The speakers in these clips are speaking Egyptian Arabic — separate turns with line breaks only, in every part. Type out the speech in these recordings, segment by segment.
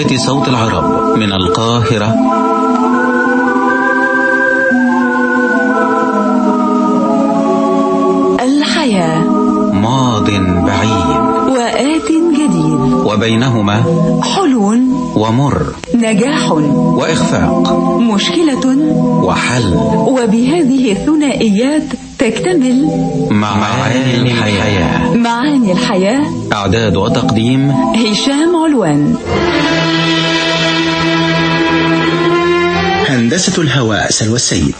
صوت العرب من القاهرة
الحياة
ماض بعيد
وآت جديد
وبينهما
حلو
ومر
نجاح
وإخفاق
مشكلة
وحل
وبهذه الثنائيات تكتمل
معاني الحياة
معاني الحياة
إعداد وتقديم
هشام علوان
هندسة الهواء سلوى السيد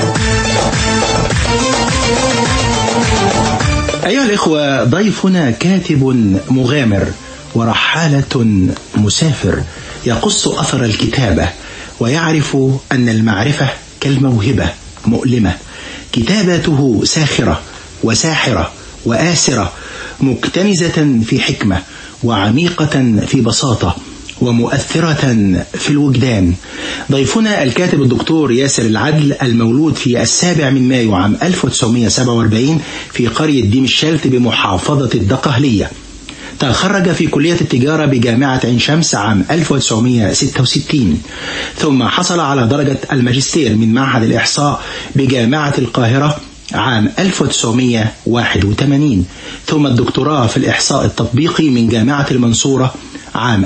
أيها الإخوة ضيفنا كاتب مغامر ورحالة مسافر يقص أثر الكتابة ويعرف أن المعرفة كالموهبة مؤلمة كتاباته ساخرة وساحرة وآسرة مكتنزة في حكمة وعميقة في بساطة ومؤثرة في الوجدان ضيفنا الكاتب الدكتور ياسر العدل المولود في السابع من مايو عام 1947 في قرية ديم الشلت بمحافظة الدقهلية تخرج في كلية التجارة بجامعة عين شمس عام 1966 ثم حصل على درجة الماجستير من معهد الإحصاء بجامعة القاهرة عام 1981 ثم الدكتوراه في الإحصاء التطبيقي من جامعة المنصورة عام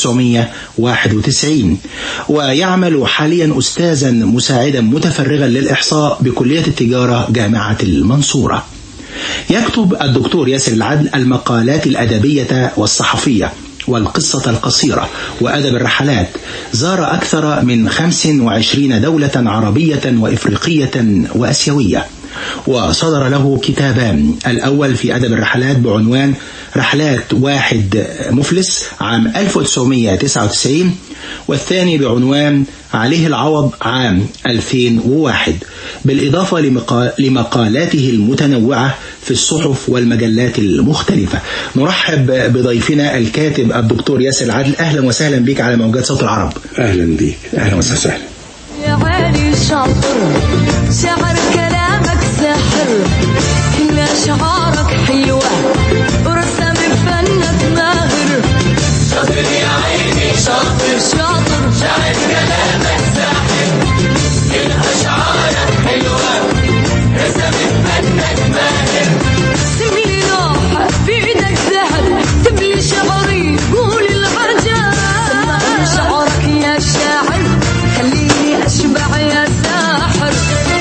1991 ويعمل حاليا أستاذا مساعدا متفرغا للإحصاء بكلية التجارة جامعة المنصورة يكتب الدكتور ياسر العدل المقالات الأدبية والصحفية والقصة القصيرة وأدب الرحلات زار أكثر من 25 دولة عربية وإفريقية وأسيوية وصدر له كتابان الأول في أدب الرحلات بعنوان رحلات واحد مفلس عام 1999 والثاني بعنوان عليه العوض عام 2001 بالإضافة لمقالاته المتنوعة في الصحف والمجلات المختلفة نرحب بضيفنا الكاتب الدكتور ياسر العدل أهلا وسهلا بك على موجات صوت العرب
أهلا بك
أهلا وسهلا
يا عالي شاطر شعر كلامك ساحر كل أشعارك حلوة ورسم بفنك ماهر شاطر يا عيني شاطر شاطر شعر كلامك ساحر كل أشعارك حلوة رسم بفنك ماهر سملي لوحة في ايدك ذهب تملي شعري قول العجب سمعني شعرك يا شاعر خليني اشبع يا ساحر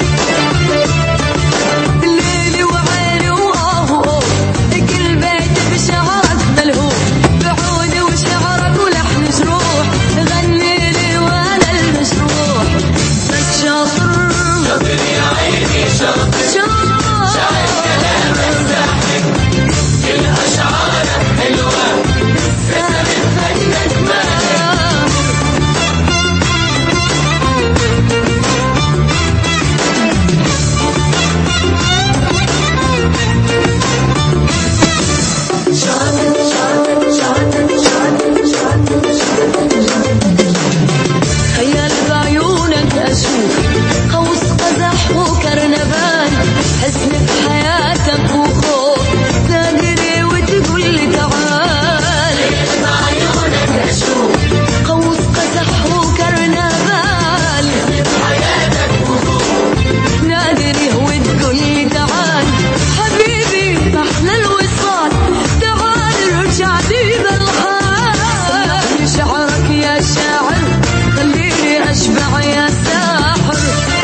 الليل وعيني وآهو كل بيت بشعرك ملهوف بعودي وشعرك ولحن جروح غني لي وانا المجروح بس شاطر شاطر يا عيني شاطر شاعر كلامك ساحر كل اشعارك حلوه رسم فنك ماهر خيال بعيونك أشوف قوس قزح وكرنبان حزن بحياتك وخوف تقدري وتقول لي تعال خيال بعيونك أشوف قوس قزح وكرنبان حزن بحياتك وخوف نادري وتقول لي تعال حبيبي أحلى الوصال تعال رجع ديب الحال شعرك يا شاعر خليني أشبع يا ساحر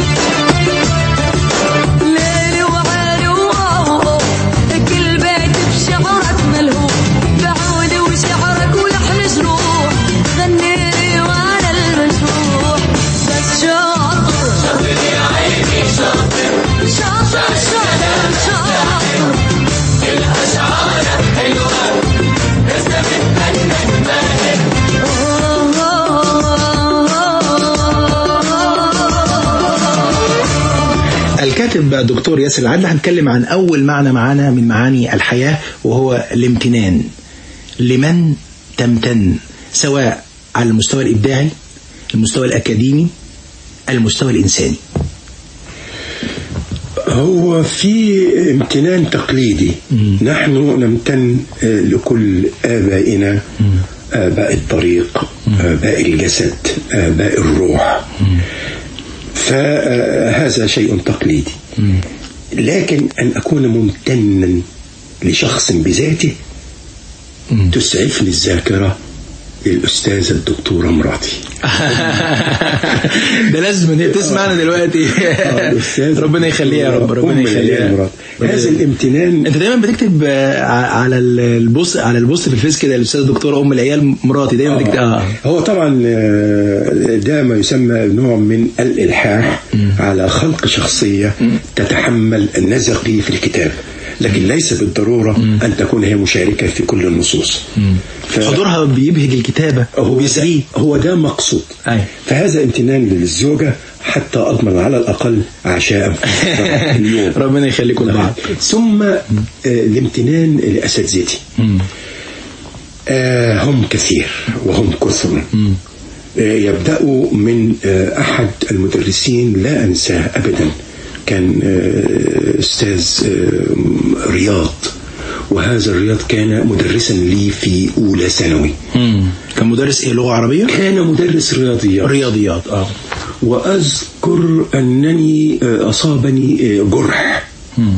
ليلي وعيني وآه كل بيت بشعرك ملهوف بعودي وشعرك ولحن جروح غنيلي وأنا المجروح بس شاطر شاطر يا عيني شاطر شاطر شاطر شاطر كل أشعارك حلوة رسمت فنك ماهر
الكاتب الدكتور ياسر العدل هنتكلم عن أول معنى معانا من معاني الحياة وهو الامتنان لمن تمتن سواء على المستوى الإبداعي المستوى الأكاديمي المستوى الإنساني
هو في امتنان تقليدي نحن نمتن آه، لكل آبائنا آباء الطريق آباء الجسد آباء الروح فهذا شيء تقليدي لكن أن أكون ممتنا لشخص بذاته تسعفني الذاكرة للأستاذة الدكتورة مراتي
ده لازم تسمعنا دلوقتي
الأستاذة
ربنا يخليها يا رب ربنا
أم العيال
يخليها
مراتي. هذا الامتنان
انت دايما بتكتب آه، على البوست على البوست في الفيس كده الاستاذ الدكتوره ام العيال مراتي دايما بتكتب اه
هو طبعا آه، ده ما يسمى نوع من الإلحاح على خلق شخصية تتحمل النزقي في الكتاب لكن ليس بالضرورة أن تكون هي مشاركة في كل النصوص ف-
حضورها بيبهج الكتابه
هو
وبيسريه
ده, هو ده مقصود
أي.
فهذا امتنان للزوجة حتى أضمن على الأقل عشاء في اليوم
ربنا يخليكم لبعض
ثم آه، الامتنان لأساتذتي آه، هم كثير وهم كثر آه، يبدأوا من آه، أحد المدرسين لا أنساه أبدا كان آه، أستاذ آه، رياض وهذا الرياض كان مدرسا لي في أولى ثانوي
كان مدرس ايه لغه عربيه
كان مدرس رياضيات
رياضيات اه
وأذكر أنني آه، أصابني آه، جرح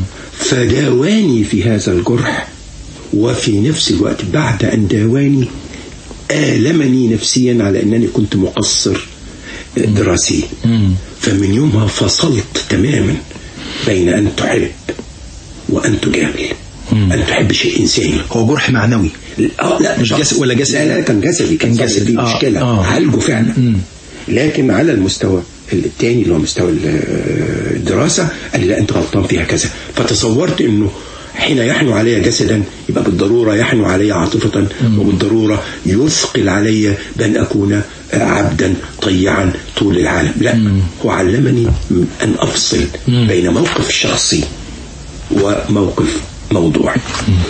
فداواني في هذا الجرح وفي نفس الوقت بعد أن داواني آلمني نفسيا على أنني كنت مقصر آه، دراسيا فمن يومها فصلت تماما بين أن تحب وأن تجامل أن تحب شيء إنساني
هو جرح معنوي
آه لا
مش جسد ولا جسدي؟
لا لا كان جسدي كان
كان
جسدي
جسدي.
دي
آه،
مشكلة
آه.
عالجه فعلا لكن على المستوى الثاني اللي هو مستوى ال- الدراسة قال لي لا أنت غلطان فيها كذا فتصورت أنه حين يحنو علي جسدا يبقى بالضرورة يحنو علي عاطفة وبالضرورة يثقل علي بأن أكون عبدا طيعا طول العالم لا هو علمني أن أفصل بين موقف شخصي وموقف موضوعي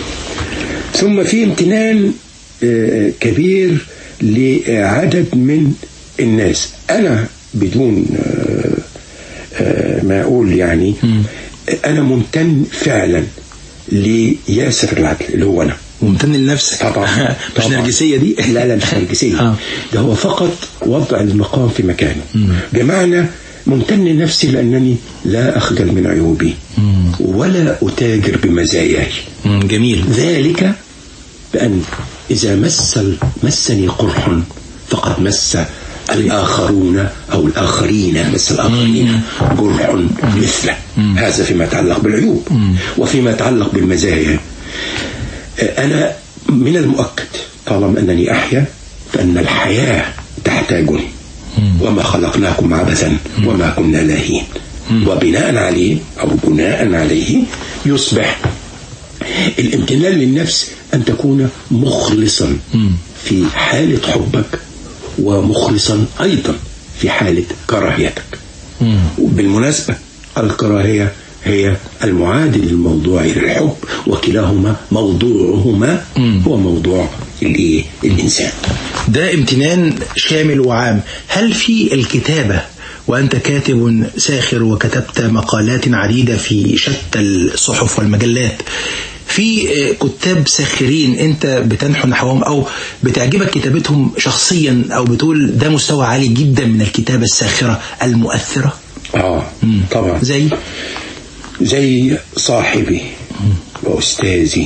ثم في امتنان آه، كبير لعدد من الناس أنا بدون آه، آه، ما أقول يعني أنا ممتن فعلا لياسر العدل اللي هو أنا
ممتن لنفسك
طبعا
مش
طبعاً.
نرجسيه دي
لا لا مش نرجسية
آه.
ده هو فقط وضع المقام في مكانه بمعنى ممتن لنفسي لأنني لا أخجل من عيوبي ولا أتاجر بمزاياي
مم، جميل
ذلك بأن إذا مس مسني قرح فقد مس الآخرون أو الآخرين مس الآخرين جرح مثله هذا فيما يتعلق بالعيوب وفيما يتعلق بالمزايا أنا من المؤكد طالما أنني أحيا فأن الحياة تحتاجني وما خلقناكم عبثا وما كنا لاهين وبناء عليه أو بناء عليه يصبح الامتنان للنفس أن تكون مخلصا في حالة حبك ومخلصا أيضا في حالة كراهيتك وبالمناسبة الكراهية هي المعادل الموضوعي للحب وكلاهما موضوعهما هو موضوع الإيه؟ الإنسان
ده امتنان شامل وعام هل في الكتابة وأنت كاتب ساخر وكتبت مقالات عديدة في شتى الصحف والمجلات في آه، كتاب ساخرين انت بتنحو نحوهم او بتعجبك كتابتهم شخصيا او بتقول ده مستوى عالي جدا من الكتابة الساخرة المؤثرة
آه طبعا
زي
زي صاحبي وأستاذي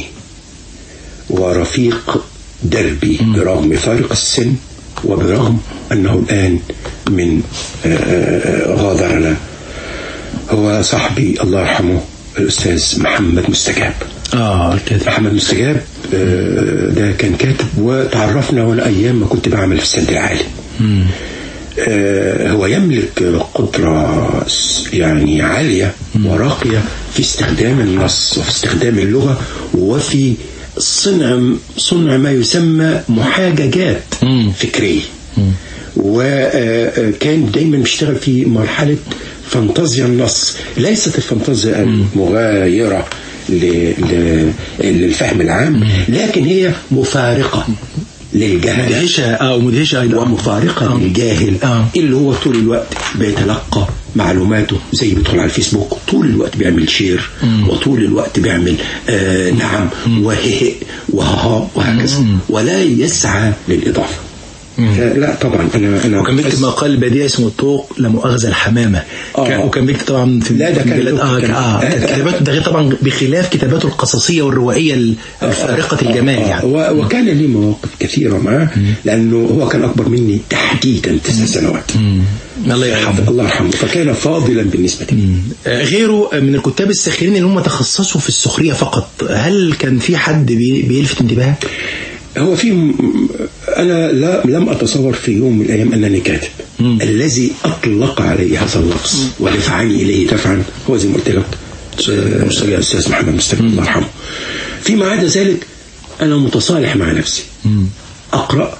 ورفيق دربي برغم فارق السن وبرغم أنه الآن من آه، آه، غادرنا هو صاحبي الله يرحمه الأستاذ محمد مستجاب
اه الكاتب
محمد مستجاب آه، ده كان كاتب وتعرفنا وانا ايام ما كنت بعمل في السد العالي آه، هو يملك قدرة س- يعني عالية وراقية في استخدام النص وفي استخدام اللغة وفي صنع صنع ما يسمى محاججات فكرية وكان دايما بيشتغل في مرحلة فانتازيا النص ليست الفانتازيا المغايرة ل- ل- للفهم العام لكن هي مفارقة للجهل
مدهشة اه ومدهشة أيضا
ومفارقة
آه.
للجاهل
آه.
اللي هو طول الوقت بيتلقى معلوماته زي بيدخل على الفيسبوك طول الوقت بيعمل شير وطول الوقت بيعمل آه نعم وهه وهها وهكذا ولا يسعى للإضافة لا طبعا أنا أنا
وكان بيكتب
بحس-
مقال بديع اسمه الطوق لا مؤاخذة الحمامة
آه.
كان- وكان بيكتب طبعا في
لا، ده كان
مجلات-
له
اه
كان-
اه كانت كتاباته ده غير طبعا بخلاف كتاباته القصصية والروائية ال- الفارقة الجمال
آه،
يعني
و- وكان لي مواقف كثيرة معه لأنه هو كان أكبر مني تحديدا تسع سنوات
الله يرحمه
الله يرحمه فكان فاضلا بالنسبة لي
آه، غيره من الكتاب الساخرين اللي هم تخصصوا في السخرية فقط هل كان في حد بي- بيلفت انتباهك؟
هو في م- أنا لا لم أتصور في يوم من الأيام أنني كاتب الذي أطلق علي هذا اللفظ ودفعني إليه دفعا هو زي ما قلت لك آه، الأستاذ محمد مستقيم الله يرحمه فيما عدا ذلك أنا متصالح مع نفسي أقرأ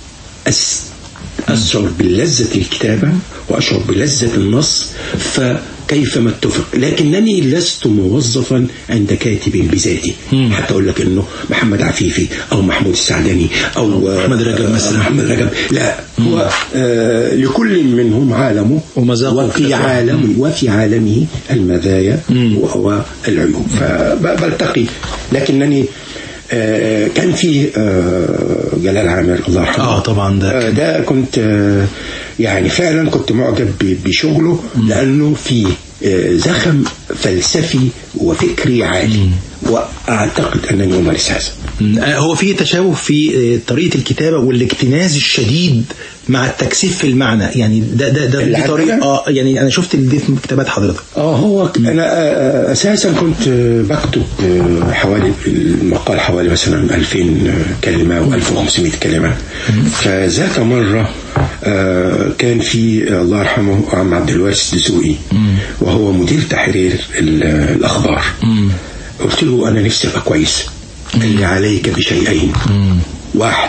أس أشعر بلذة الكتابة وأشعر بلذة النص فكيفما اتفق لكنني لست موظفا عند كاتب بذاتي حتى أقول لك أنه محمد عفيفي أو محمود السعدني أو آه،
محمد رجب مثلا.
محمد رجب لا هو آه لكل منهم عالمه
ومذاقه
وفي
وكذا.
عالم وفي عالمه المزايا والعيوب فبلتقي لكنني آه، كان في آه، جلال عامر الله يرحمه
آه، طبعا ده
آه، ده كنت آه، يعني فعلا كنت معجب ب- بشغله لانه في آه، زخم فلسفي وفكري عالي واعتقد انني امارس هذا
مم. آه، هو في تشابه في آه، طريقة الكتابة والاكتناز الشديد مع التكثيف في المعنى يعني ده ده ده
اللي
دي طريقة
عندنا؟
اه يعني انا شفت دي في كتابات حضرتك
اه هو ك- انا آه، اساسا كنت آه، بكتب آه، حوالي المقال حوالي مثلا 2000 كلمه و1500 كلمه فذات مره آه، كان في آه، الله يرحمه عم عبد الوارث الدسوقي وهو مدير تحرير ال- الاخبار قلت له انا نفسي ابقى كويس قال لي عليك بشيئين واحد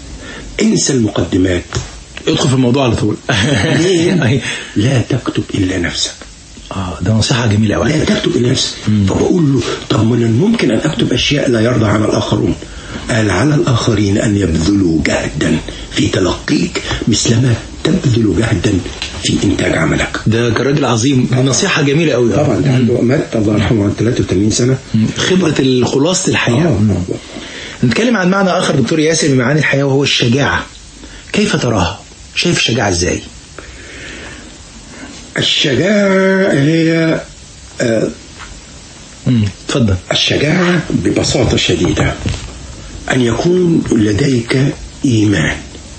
انسى المقدمات
ادخل في الموضوع على طول
اثنين لا تكتب الا نفسك
اه ده نصيحة جميلة قوي
لا تكتب إلى نفسك فبقول له طب من الممكن أن أكتب أشياء لا يرضى عنها الآخرون قال على الآخرين أن يبذلوا جهدا في تلقيك مثلما تبذل جهدا في إنتاج عملك
ده كان راجل عظيم دي نصيحة جميلة قوي
طبعا ده عنده مات الله يرحمه عن 83 سنة
خبرة خلاصة الحياة
آه.
نتكلم عن معنى آخر دكتور ياسر من معاني الحياة وهو الشجاعة كيف تراها؟ شايف الشجاعة ازاي؟
الشجاعة هي آه،
مم. اتفضل
الشجاعة ببساطة شديدة أن يكون لديك إيمان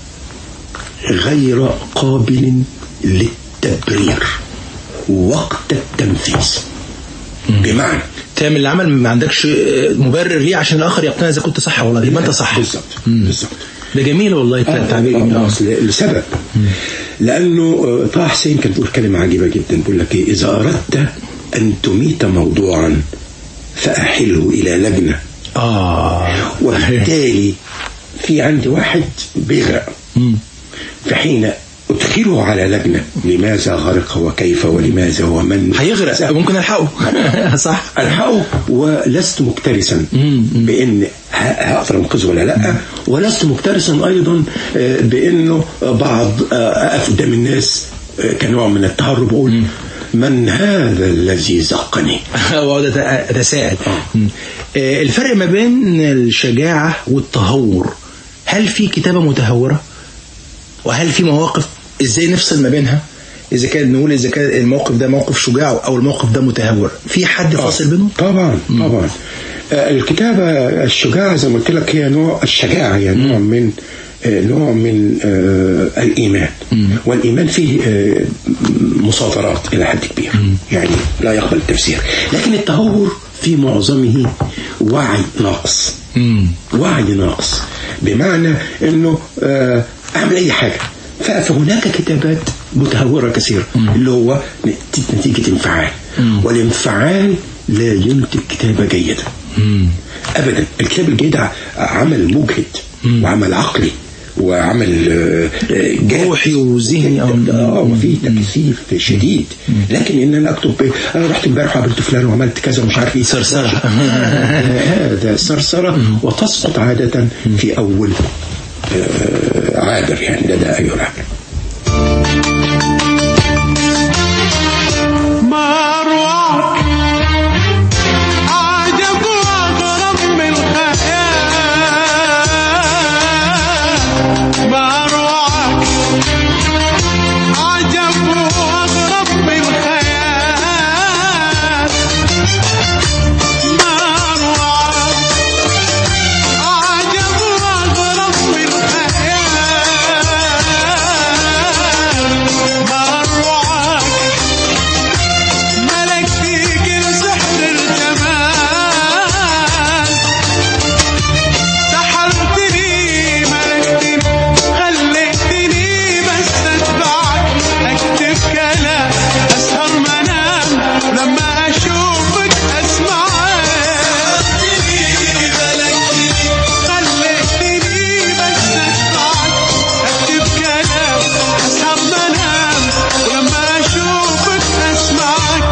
غير قابل للتبرير وقت التنفيذ بمعنى
تعمل العمل ما عندكش آه، مبرر ليه عشان الآخر يقتنع إذا كنت صح ولا يبقى أنت صح
بالظبط بالظبط
ده جميل والله التعبير
آه،
جميل
آه،
آه.
أصل لسبب لأنه آه، طه حسين كان بيقول كلمة عجيبة جدا بيقول لك إيه إذا أردت أن تميت موضوعا فأحله إلى لجنة
آه
وبالتالي في عندي واحد بيغرق فحين أدخله على لجنة لماذا غرق وكيف ولماذا ومن
هيغرق ممكن ألحقه صح
ألحقه ولست مكترثا بأن ه- هقدر أنقذه ولا لا ولست مكترثا أيضا آه، بأنه بعض آه، أقف قدام الناس آه، كنوع من التهرب أقول من هذا الذي زقني
واقعد أت- اتساءل مم. آه، الفرق ما بين الشجاعة والتهور هل في كتابة متهورة وهل في مواقف ازاي نفصل ما بينها اذا كان نقول اذا كان الموقف ده موقف شجاع او الموقف ده متهور في حد فاصل بينهم
طبعا طبعا آه، الكتابة الشجاعة زي ما قلت لك هي نوع الشجاعة هي نوع من آه، نوع من آه، الإيمان والإيمان فيه آه، مصادرات إلى حد كبير يعني لا يقبل التفسير لكن التهور في معظمه وعي ناقص وعي ناقص بمعنى أنه آه، أعمل أي حاجة ف- فهناك كتابات متهورة كثيرة اللي هو نتيجة انفعال والانفعال لا ينتج كتابة جيدة أبدا الكتاب الجيد ع- عمل مجهد وعمل عقلي وعمل آه، آه، جاد.
روحي وذهني، آه.
اه وفي تكثيف شديد لكن ان انا اكتب ب- انا رحت امبارح وقابلت فلان وعملت كذا ومش عارف ايه
صرصرة.
هذا صرصره وتسقط عاده في اول آه، عابر يعني ده ده ايوه عابر
ما أروعك عجب وأغرب من الخيال ما أروعك عجب وأغرب من الخيال ما أروعك عجب وأغرب من الخيال ما أروعك ملكتي كل سحر الجمال سحرتني ملكتني خليتني بس اتبعك اكتب كلام اسهر منام لما اشوفك اسمعك ملكتني خليتني بس اتبعك اكتب كلام اسهر منام ولما اشوفك اسمعك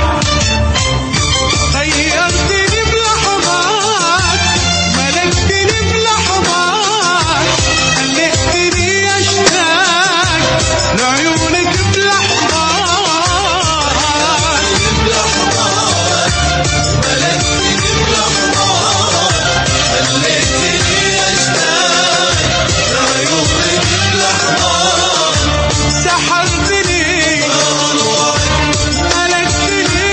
غيرتني بلحظات ملكتني بلحظات خليتني اشتاق لعيونك بلحظات ملكتني بلحظات خليتني اشتاق لعيونك بلحظات سحرتني ملكتني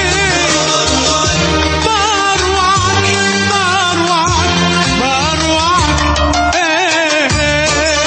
باروعك باروعك باروعك ايه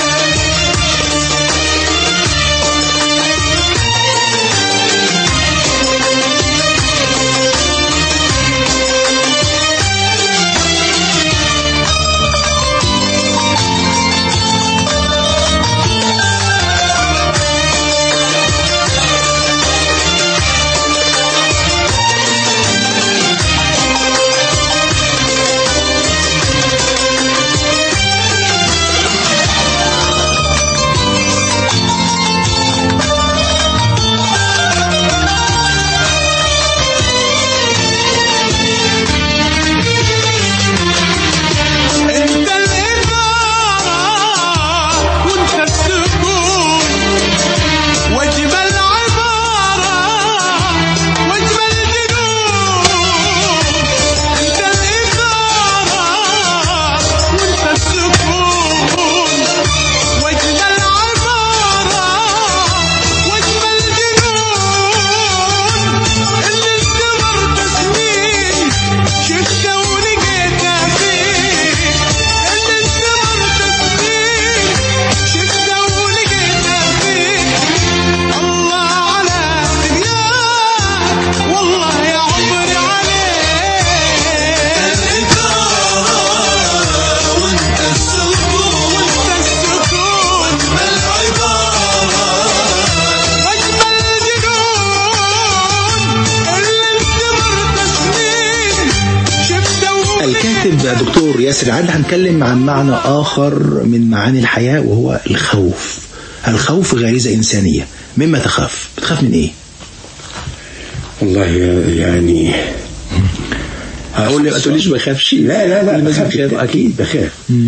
انت الإثارة وانت السكون واجمل عبارة واجمل جنون انت الإثارة وانت السكون واجمل عبارة واجمل جنون اللي استمرت سنين شفته ولقيته فيك اللي استمرت سنين شفته ولقيته فيك الله على دنياك والله يا عمري عليك وانت السكون وانت السكون العبارة أجمل جنون اللي استمرت سنين شفته
الكاتب دكتور ياسر عادل هنتكلم عن معنى آخر من معاني الحياة وهو الخوف الخوف غريزة إنسانية مما تخاف بتخاف من إيه؟
والله يعني
هقول لي ما تقوليش بخافش
لا لا لا
لازم
بخاف
تخاف
بالتأكيد
أكيد
بخاف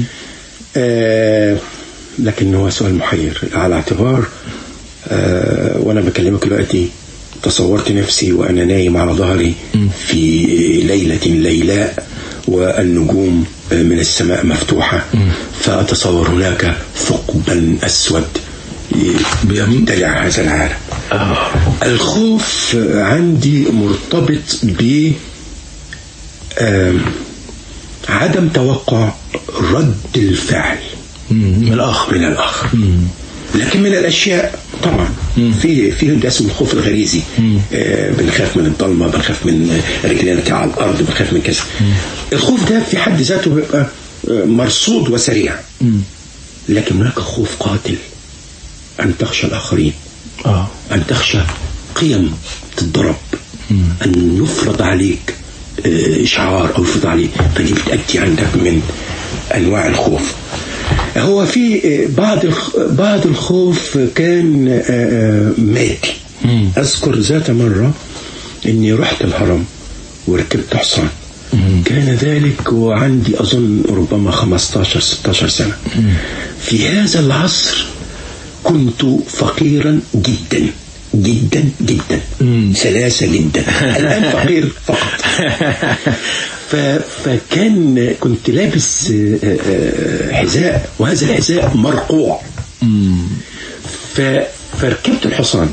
آه لكن هو سؤال محير على اعتبار آه وانا بكلمك دلوقتي تصورت نفسي وانا نايم على ظهري في ليلة ليلاء والنجوم من السماء مفتوحة فأتصور هناك ثقبا أسود يبتلع هذا العالم الخوف عندي مرتبط ب آم، عدم توقع رد الفعل
من الآخر
من الآخر لكن من الأشياء طبعا في في ده اسمه الخوف الغريزي آه بنخاف من الضلمة بنخاف من رجلنا على الأرض بنخاف من كذا الخوف ده في حد ذاته بيبقى آه، مرصود وسريع لكن هناك خوف قاتل أن تخشى الآخرين
آه.
أن تخشى قيم تتضرب أن يفرض عليك آه، إشعار أو يفرض عليك فدي بتأتي عندك من أنواع الخوف هو في آه، بعض الخ- بعض الخوف كان آه، آه، مادي أذكر ذات مرة إني رحت الهرم وركبت حصان كان ذلك وعندي أظن ربما 15 16 سنة في هذا العصر كنت فقيرا جدا جدا جدا سلاسة جدا الآن فقير فقط ف... فكان كنت لابس آه، آه، حذاء وهذا الحذاء مرقوع ف... فركبت الحصان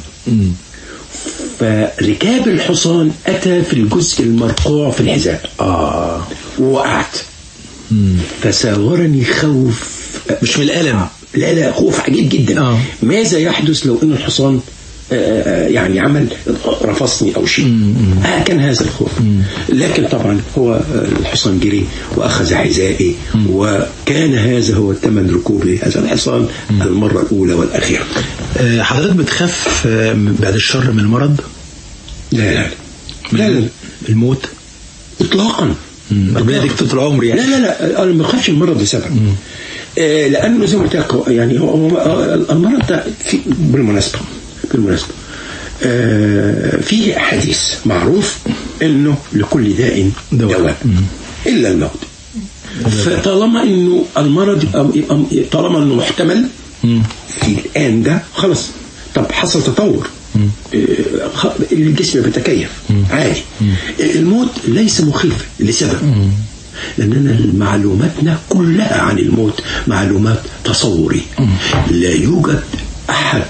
فركاب الحصان أتى في الجزء المرقوع في الحذاء آه ووقعت فساورني خوف
مش من الألم
لا لا خوف عجيب جدا
آه.
ماذا يحدث لو ان الحصان آه، آه، يعني عمل رفصني او شيء آه كان هذا الخوف لكن طبعا هو آه، الحصان جري واخذ حذائي وكان هذا هو ثمن ركوبي هذا الحصان المره الاولى والاخيره
آه، حضرتك بتخاف آه، بعد الشر من المرض
لا لا لا لا, لا.
الموت
اطلاقا
ربنا يديك طول العمر يعني
لا لا لا انا ما بخافش من المرض لسبب آه لانه زي ما قلت لك يعني هو هو- آه، المرض ده في بالمناسبه بالمناسبه آه في حديث معروف انه لكل داء
دواء.
دواء الا الموت فطالما انه المرض يبقى يبقى طالما انه محتمل في الان ده خلاص طب حصل تطور آه، خ- الجسم بيتكيف عادي الموت ليس مخيفا لسبب لأننا معلوماتنا كلها عن الموت معلومات تصوري لا يوجد أحد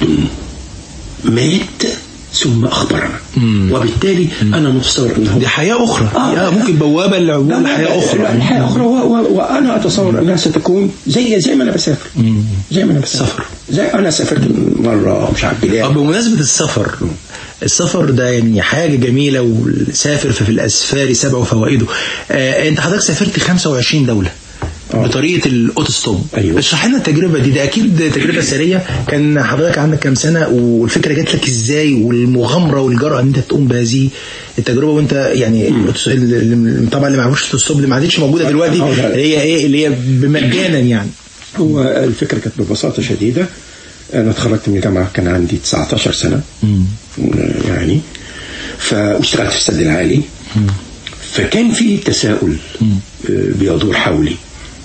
مات ثم أخبرنا وبالتالي أنا متصور أنه
دي حياة أخرى
آه.
يا ممكن بوابة لعبور حياة أخرى
حياة أخرى و- و- وأنا أتصور أنها ستكون زي زي ما أنا بسافر زي ما أنا بسافر
سفر.
زي أنا سافرت مرة مش عارف
طب
بلاد
بمناسبة السفر السفر ده يعني حاجة جميلة والسافر ففي الأسفار سبع فوائده آه أنت حضرتك سافرت 25 دولة
آه.
بطريقة الأوتوستوب
أيوة.
اشرح لنا التجربة دي ده أكيد تجربة سرية كان حضرتك عندك كام سنة والفكرة جات لك إزاي والمغامرة والجرأة إن أنت تقوم بهذه التجربة وأنت يعني الأوتوس- ال- ال- طبعا اللي ما يعرفوش الأوتوستوب دي ما عادتش موجودة دلوقتي
آه، لا، لا.
اللي هي إيه اللي هي بمجانا يعني
هو الفكرة كانت ببساطة شديدة أنا اتخرجت من الجامعة كان عندي 19 سنة يعني فاشتغلت في السد العالي فكان في تساؤل آه، بيدور حولي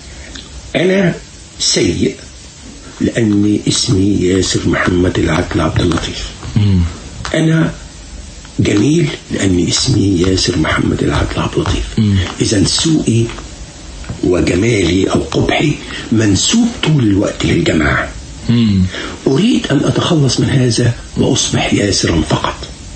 أنا سيء لأن اسمي ياسر محمد العدل عبد اللطيف أنا جميل لأن اسمي ياسر محمد العدل عبد اللطيف إذا سوءي وجمالي أو قبحي منسوب طول الوقت للجماعة أريد أن أتخلص من هذا وأصبح ياسرا فقط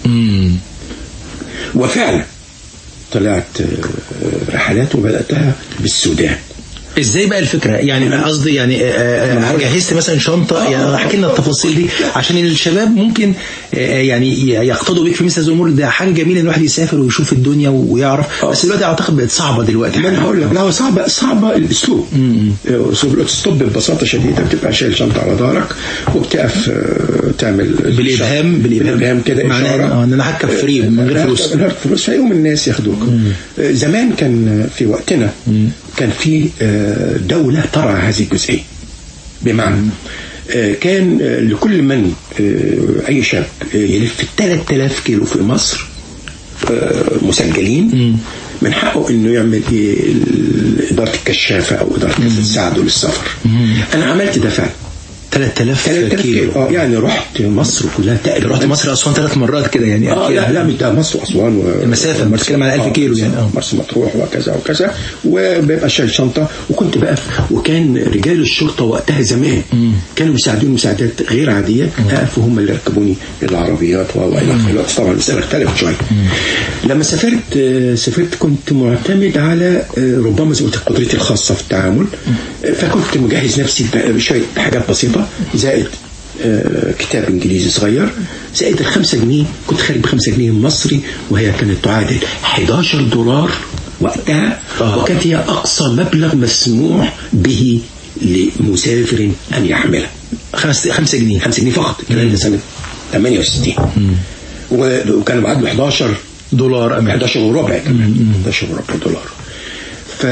وفعلا طلعت آه، رحلات وبدأتها بالسودان
ازاي بقى الفكره يعني انا قصدي يعني آه، آه، جهزت مثلا شنطه يعني احكي لنا التفاصيل دي عشان الشباب ممكن آه، يعني يقتضوا بيك في مثل هذه الامور ده حاجه جميله ان الواحد يسافر ويشوف الدنيا ويعرف بس دلوقتي اعتقد بقت صعبه دلوقتي
ما انا هقول لك لا هو صعبه صعبه الاسلوب اسلوب الاوتوستوب ببساطه شديده بتبقى شايل شنطه على ظهرك وبتقف آه، تعمل
بالابهام
بالابهام كده
معناه
اشاره
آه، ان انا هركب فري من غير فلوس
من غير فلوس فيقوم الناس ياخدوك آه، زمان كان في وقتنا كان في آه، دولة ترعى هذه الجزئية بمعنى آه، كان آه، لكل من آه، أي شاب آه، يلف 3000 كيلو في مصر آه، مسجلين من حقه انه يعمل إيه ال- اداره الكشافه او اداره كذا تساعده للسفر انا عملت ده فعلا
3000
3000
كيلو
كيلو اه يعني رحت مصر كلها تقريبا
رحت مصر اسوان ثلاث مرات كده يعني
اه لا لا مش ده مصر واسوان و...
المسافة، أنا بتكلم على 1000 كيلو يعني، آه.
مرسى مطروح وكذا وكذا وبيبقى شايل شنطه وكنت بقى وكان رجال الشرطه وقتها زمان كانوا بيساعدوني مساعدات غير عاديه اقف وهم اللي يركبوني العربيات والى اخره دلوقتي طبعا المساله اختلفت شويه لما سافرت آه، سافرت كنت معتمد على آه، ربما زي ما قلت لك قدرتي الخاصه في التعامل آه، فكنت مجهز نفسي بشويه حاجات بسيطه زائد آه، كتاب انجليزي صغير زائد الخمسة جنيه كنت خارج بخمسة جنيه مصري وهي كانت تعادل 11 دولار وقتها
آه.
وكانت هي اقصى مبلغ مسموح به لمسافر ان يحمله
5 5 جنيه
5 جنيه فقط الكلام ده سنه 68 و- وكان معادله 11
دولار امريكي
11 وربع كمان 11 وربع دولار ف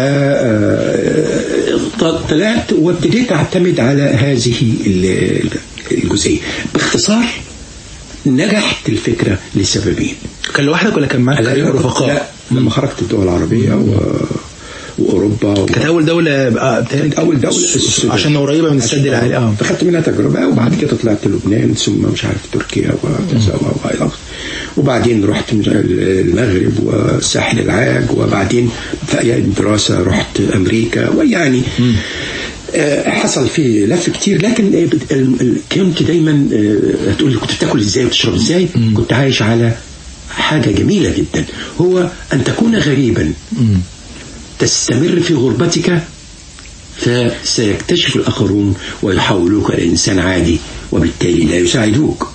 آه، طلعت وابتديت اعتمد على هذه ال- الجزئيه باختصار نجحت الفكره لسببين
كان لوحدك ولا كان معاك
لا لا
رفقاء؟
لا لما خرجت الدول العربية و... وأوروبا و...
كانت أول دولة آه بتهيألي
أول دولة السودان.
عشان قريبة من السد العالي اه
فخدت منها تجربة وبعد كده طلعت لبنان ثم مش عارف تركيا وكذا وإلى آخره. وبعدين رحت مش- المغرب والساحل العاج وبعدين في أيام الدراسة رحت أمريكا ويعني آه، حصل فيه لف كتير لكن آه، بت- ال- ال- كنت دايما آه، هتقول لي كنت بتاكل ازاي وتشرب ازاي كنت عايش على حاجة جميلة جدا هو أن تكون غريبا تستمر في غربتك فسيكتشف الآخرون ويحولوك إلى إنسان عادي وبالتالي لا يساعدوك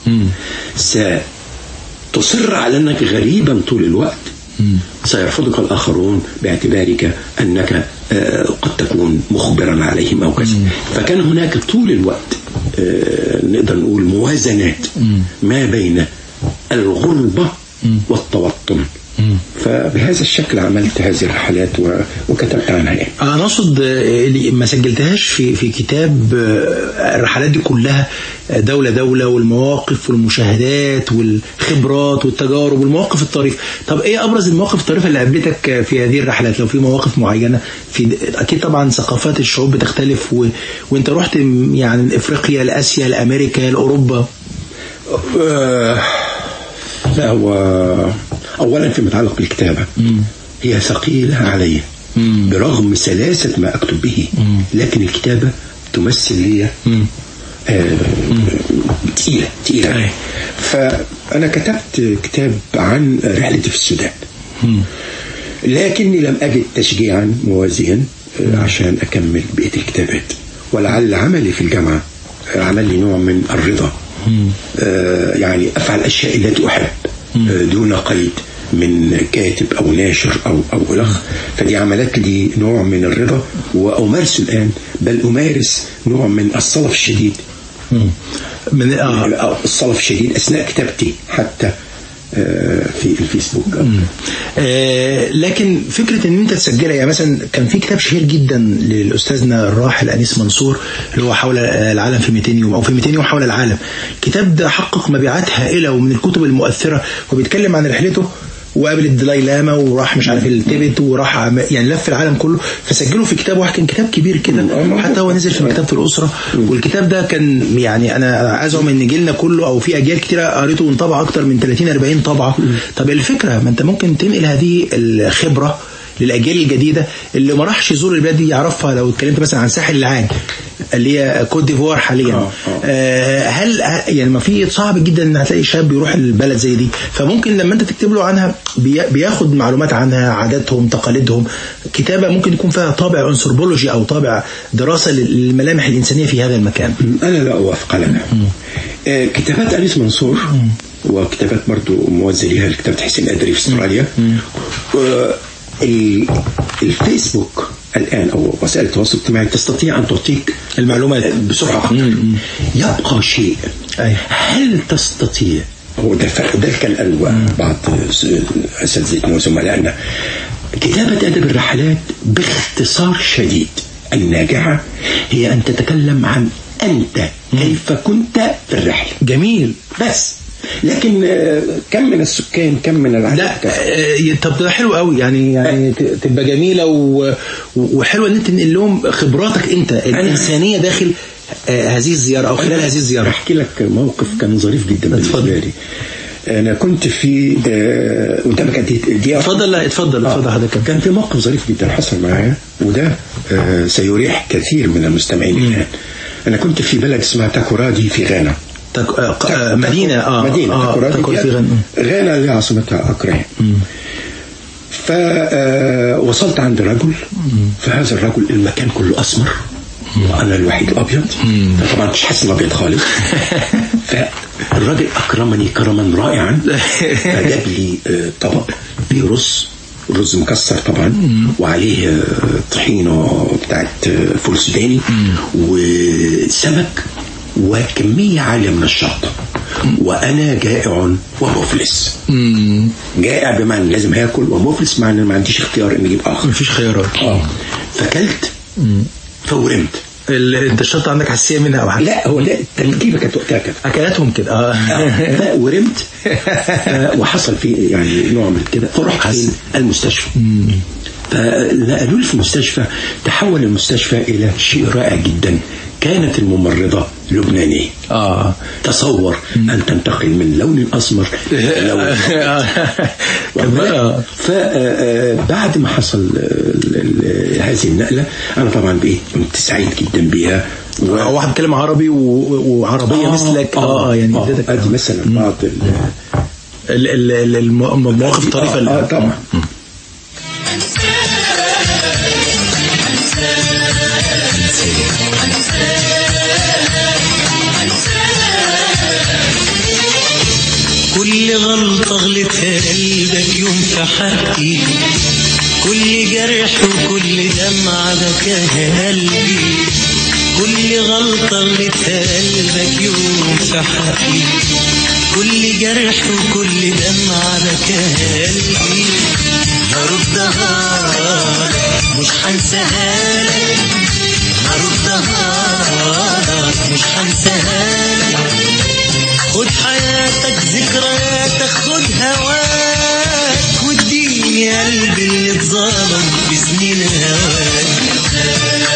ستصر على أنك غريبا طول الوقت سيرفضك الآخرون باعتبارك أنك آه، قد تكون مخبرا عليهم أو كذا فكان هناك طول الوقت آه، نقدر نقول موازنات ما بين الغربة والتوطن فبهذا الشكل عملت هذه الرحلات و- وكتبت عنها يعني.
انا اقصد آه، اللي ما سجلتهاش في في كتاب آه، الرحلات دي كلها آه، دولة دولة والمواقف والمشاهدات والخبرات والتجارب والمواقف الطريفة طب ايه ابرز المواقف الطريفة اللي قابلتك آه، في هذه الرحلات لو في مواقف معينة في اكيد طبعا ثقافات الشعوب بتختلف و... وانت رحت م- يعني من افريقيا لاسيا لامريكا لاوروبا
آه، لا هو أولا فيما يتعلق بالكتابة هي ثقيلة علي برغم سلاسة ما أكتب به لكن الكتابة تمثل لي آه، تقيلة تقيلة
أي.
فأنا كتبت كتاب عن رحلتي في السودان لكني لم أجد تشجيعا موازيا آه، عشان أكمل بقية الكتابات ولعل عملي في الجامعة آه، عمل لي نوع من الرضا آه، يعني أفعل الأشياء التي أحب آه، دون قيد من كاتب أو ناشر أو أو إلخ فدي عملت لي نوع من الرضا وأمارسه الآن بل أمارس نوع من الصلف الشديد
من آه
آه، الصلف الشديد أثناء كتابتي حتى آه، في الفيسبوك
آه، لكن فكرة ان انت تسجلها يعني مثلا كان في كتاب شهير جدا للاستاذنا الراحل انيس منصور اللي هو حول العالم في 200 يوم او في 200 يوم حول العالم الكتاب ده حقق مبيعات هائلة ومن الكتب المؤثرة وبيتكلم عن رحلته وقابل الدلاي لاما وراح مش عارف التبت وراح عم- يعني لف العالم كله فسجله في كتاب واحد كان كتاب كبير كده حتى هو نزل في مكتبة الأسرة والكتاب ده كان يعني أنا أزعم إن جيلنا كله أو في أجيال كتيرة قريته وانطبع أكتر من 30 40 طبعة طب الفكرة ما أنت ممكن تنقل هذه الخبرة للأجيال الجديدة اللي ما راحش يزور البلاد دي يعرفها لو اتكلمت مثلا عن ساحل العاج اللي هي كوت ديفوار حاليا
آه، آه.
آه، هل يعني ما في صعب جدا ان هتلاقي شاب يروح البلد زي دي فممكن لما انت تكتب له عنها بي- بياخد معلومات عنها عاداتهم تقاليدهم كتابه ممكن يكون فيها طابع انثروبولوجي او طابع دراسه للملامح الانسانيه في هذا المكان
أنا لا أوافق على ده آه، كتابات أنيس منصور وكتابات برضو موزع ليها لكتابة حسين أدري في استراليا آه، ال- الفيسبوك الآن أو وسائل التواصل الاجتماعي تستطيع أن تعطيك
المعلومات.
بسرعة أكثر يبقى شيء
أي.
هل تستطيع هو ده الفرق ده كان قالوا بعض اساتذتنا وزملائنا كتابة أدب الرحلات باختصار شديد الناجعة هي أن تتكلم عن أنت كيف كنت في الرحلة
جميل
بس لكن آه، كم من السكان كم من العدد
لا آه، طب ده حلو قوي يعني يعني ت- تبقى جميله و- و- وحلوه ان انت تنقل لهم خبراتك انت الانسانيه داخل آه، هذه الزياره او خلال هذه الزياره
احكي لك موقف كان ظريف جدا بالنسبه
اتفضل.
لي انا كنت في آه، قدامك قد إيه؟ دقيقه
اتفضل لا اتفضل اتفضل حضرتك
كان في موقف ظريف جدا حصل معايا وده آه، سيريح كثير من المستمعين الان انا كنت في بلد اسمها تاكورادي في غانا
تك... آه ق- آه مدينه اه
مدينه
آه
تاكورادي
تاكورادي في غانا
غانا اللي عاصمتها اكرا فوصلت عند رجل فهذا الرجل المكان كله اسمر وانا الوحيد الابيض فطبعا مش حاسس الابيض خالص فالراجل اكرمني كرما رائعا فجاب لي آه، طبق فيه رز رز مكسر طبعا وعليه آه، طحينه بتاعت آه، فول سوداني وسمك وكميه عاليه من الشطه وانا جائع ومفلس جائع بمعنى لازم هاكل ومفلس معنى ما عنديش اختيار اني اجيب اخر
مفيش خيارات
اه فكلت فورمت
ال- انت الشطه عندك حساسيه منها او حاجه
لا هو لا التركيبه كانت وقتها كده
اكلاتهم كده اه
ف- ورمت ف- وحصل في يعني نوع من كده فرحت فين؟ المستشفى فنقلوا لي في المستشفى تحول المستشفى الى شيء رائع جدا كانت الممرضه لبنانيه
اه
تصور ان تنتقل من لون اسمر الى لون
كان-
فبعد ما حصل ال- ال- هذه النقله انا طبعا بقيت كنت سعيد جدا بيها و-
آه، واحد بيتكلم عربي و- وعربيه مثلك اه اه يعني اديتك
ادي مثلا بعض ال-
ال- ال- ال- الم- المواقف الطريفه
آه،
اللي-
آه طبعا
كل غلطة غلطها قلبك يوم في حقي كل جرح وكل دمعة بكاها قلبي كل غلطة غلطها قلبك يوم في حقي كل جرح وكل دمعة بكاها قلبي هردها لك مش هنساها لك هردها لك مش هنساها لك خد حياتك ذكرياتك خد هواك واديني قلبي اللي اتظلم في سنين هواك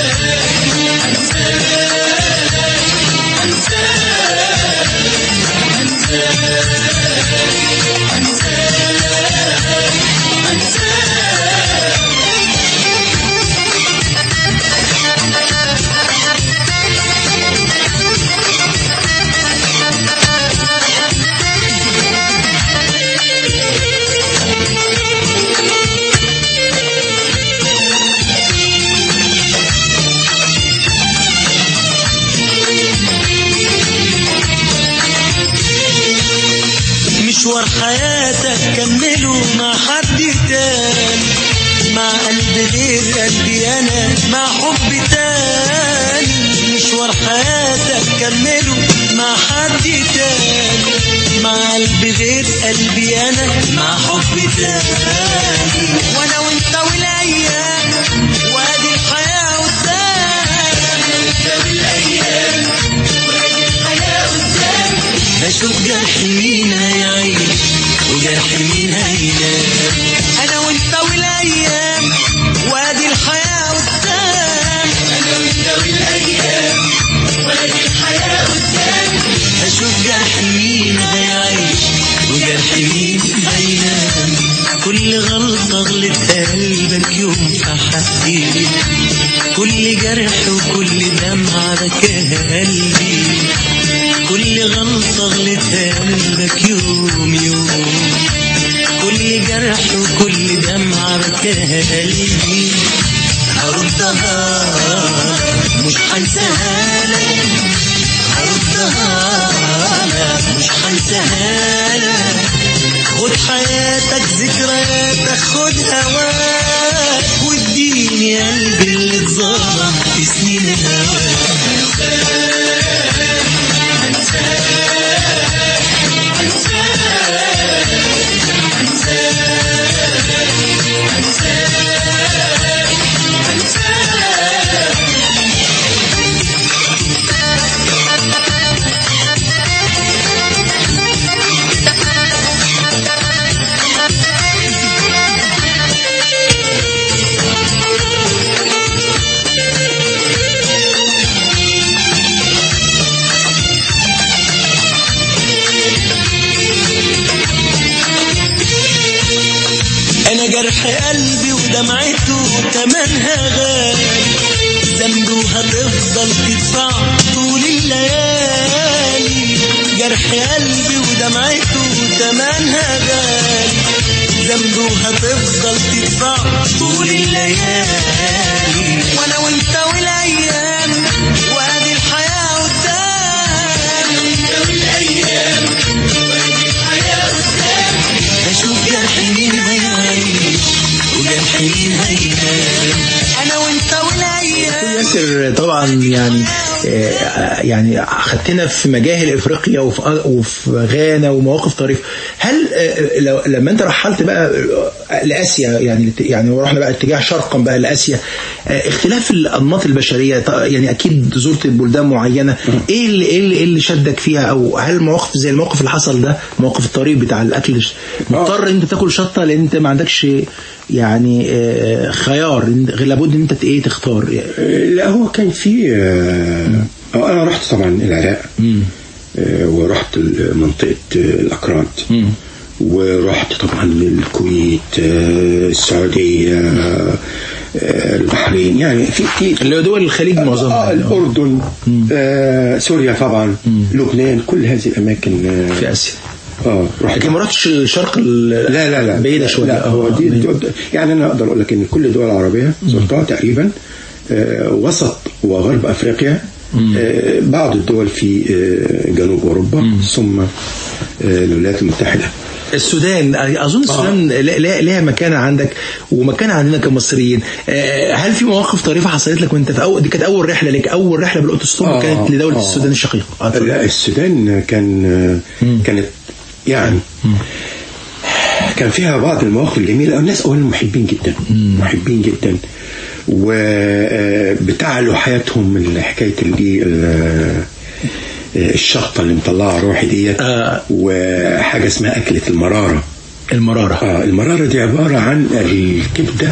مشوار حياتك كمله مع حد تاني مع قلب غير قلبي انا مع حب تاني مشوار حياتك كمله مع حد تاني مع قلب غير قلبي انا مع حب تاني وانا وانت والايام وادي الحياه قدام بشوف جرح مين هيعيش وجرح مين هينام انا وانت والايام وادي الحياه قدام انا وانت والايام وادي الحياه قدام بشوف جرح مين هيعيش وجرح مين هينام كل غلطة غلطها قلبك يوم في حقي كل جرح وكل دمعة بكاها قلبي كل غلطة غلطها قلبك يوم يوم كل جرح وكل دمعة بكاها قلبي هردها مش هنساها لك هردها لك مش هنساها لك خد حياتك ذكرياتك خد هواك واديني قلبي اللي اتظلم في سنين هواك انا جرح قلبي ودمعته تمنها غالي ذنبه هتفضل تدفع طول الليالي جرح قلبي ودمعته تمنها غالي ذنبه هتفضل تدفع طول الليالي وانا وانت والايام وادي الحياه قدام انت والايام وادي الحياه قدام بشوف جرح مين هيعيش وجرح مين هينام انا وانت والايام
ياسر طبعا يعني آه، يعني خدتنا في مجاهل افريقيا وفي وفي غانا ومواقف طريفه هل آه، لو لما انت رحلت بقى آه، لاسيا يعني يعني ورحنا بقى اتجاه شرقا بقى لاسيا آه، اختلاف الانماط البشريه ط- يعني اكيد زرت بلدان معينه ايه اللي ايه اللي, إيه اللي شدك فيها او هل مواقف زي الموقف اللي حصل ده موقف الطريق بتاع الاكل مضطر انت تاكل شطه لان انت ما عندكش يعني آه، خيار غير لابد ان انت ت- ايه تختار
لا هو كان في آه، أو انا رحت طبعا العراق آه، ورحت منطقه آه، الاكراد ورحت طبعا الكويت آه، السعوديه آه، البحرين يعني في في
اللي هو دول الخليج معظمها
آه
يعني.
الاردن آه سوريا طبعا لبنان كل هذه الاماكن آه
في اسيا
اه رحت
لكن ما رحتش الشرق ال-
لا لا لا
بعيده شويه
لا هو دي دول يعني انا اقدر اقول لك ان كل الدول العربيه زرتها تقريبا آه وسط وغرب افريقيا آه بعض الدول في آه جنوب اوروبا ثم آه الولايات المتحده
السودان اظن السودان لا- لا- لها مكانه عندك ومكانه عندنا كمصريين آه، هل في مواقف طريفه حصلت لك وانت في اول دي كانت اول رحله لك اول رحله بالاوتوستوب
آه،
كانت لدوله
آه.
السودان الشقيقه آه، اتفضل.
لا السودان كان كانت يعني كان فيها بعض المواقف الجميله الناس اولا محبين جدا محبين جدا وبتعلوا حياتهم من حكايه اللي ال- الشطه اللي مطلعه روحي ديت
آه.
وحاجه اسمها اكله المراره
المراره
اه المراره دي عباره عن الكبده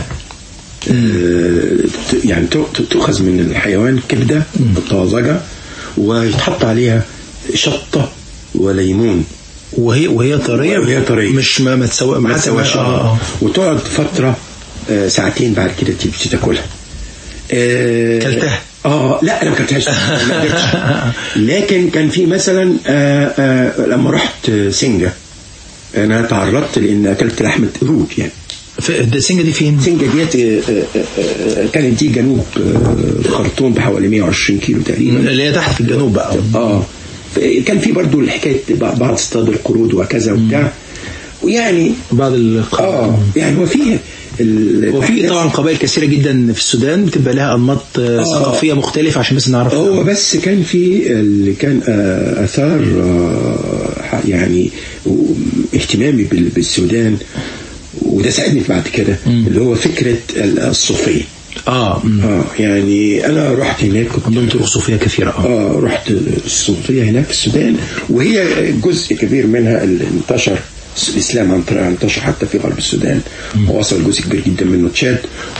آه، ت- يعني ت- ت- تؤخذ من الحيوان كبده الطازجه ويتحط عليها شطه وليمون
وهي وهي طريه
وهي طرية.
مش ما ما تسوى
ما
حتى
تسواش
آه،
آه.
آه.
وتقعد فتره آه، ساعتين بعد كده تبتدي تاكلها آه،
كلتها؟
اه لا انا ما كلتهاش ما قدرتش. لكن كان في مثلا آه، آه، لما رحت سنجا انا تعرضت لان اكلت لحمه قرود يعني
في- ده سنجا دي فين؟
سنجا ديت آه، آه، آه، كانت دي جنوب آه، الخرطوم بحوالي 120 كيلو تقريبا
اللي هي تحت في الجنوب بقى
اه كان في برضو الحكايه بعض اصطاد القرود وكذا وبتاع ويعني
بعض القبائل
اه يعني هو في ال-
وفي طبعا قبائل كثيره جدا في السودان بتبقى لها انماط آه، ثقافيه مختلفه عشان بس نعرف
هو بس كان في اللي كان آه، اثار آه، ح- يعني و- اهتمامي بال- بالسودان وده ساعدني بعد كده اللي هو فكره ال- الصوفيه
اه مم.
اه يعني انا رحت هناك كنت
عندهم طرق صوفيه كثيره اه
اه رحت الصوفية هناك في السودان وهي جزء كبير منها اللي انتشر الاسلام عن طريقها انتشر حتى في غرب السودان ووصل جزء كبير جدا منه تشاد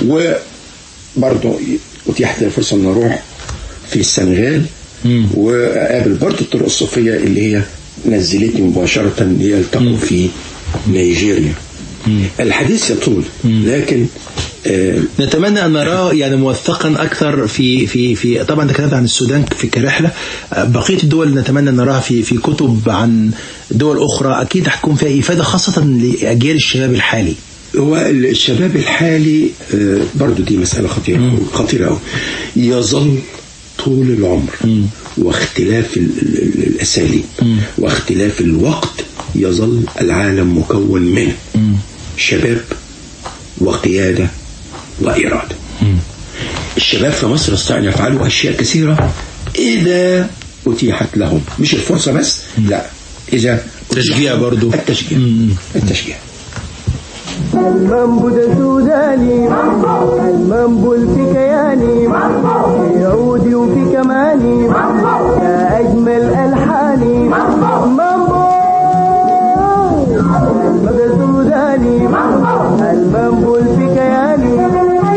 وبرضه اتيحت لي الفرصه ان اروح في السنغال وقابل برضه الطرق الصوفيه اللي هي نزلتني مباشره ليلتقوا في نيجيريا الحديث يطول لكن آه
نتمنى ان نراه يعني موثقا اكثر في في في طبعا تكلمت عن السودان في كرحله آه، بقيه الدول نتمنى ان نراها في في كتب عن دول اخرى اكيد هتكون فيها افاده خاصه لاجيال الشباب الحالي
هو الشباب الحالي آه، برضو دي مسألة خطيرة خطيرة أوي يظل طول العمر واختلاف ال- ال- ال- الأساليب واختلاف الوقت يظل العالم مكون من شباب وقيادة وإرادة الشباب في مصر يستطيعوا أن يفعلوا أشياء كثيرة إذا أتيحت لهم مش الفرصة بس لا إذا
تشجيع برضو.
التشجيع التشجيع
المنبو ده سوداني المنبو في كياني في عودي وفي كماني يا أجمل ألحاني مامبو المنبو ده سوداني المنبو في كياني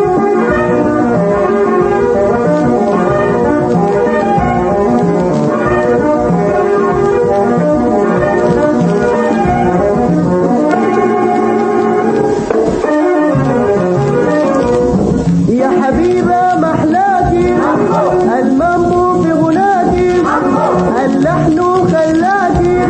يا حبيبة محلاكي المنبو في غناكي اللحن خلاكي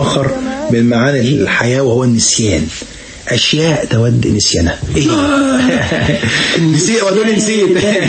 آخر من معاني الحياة وهو النسيان أشياء تود نسيانها إيه؟ نسيت ودول نسيت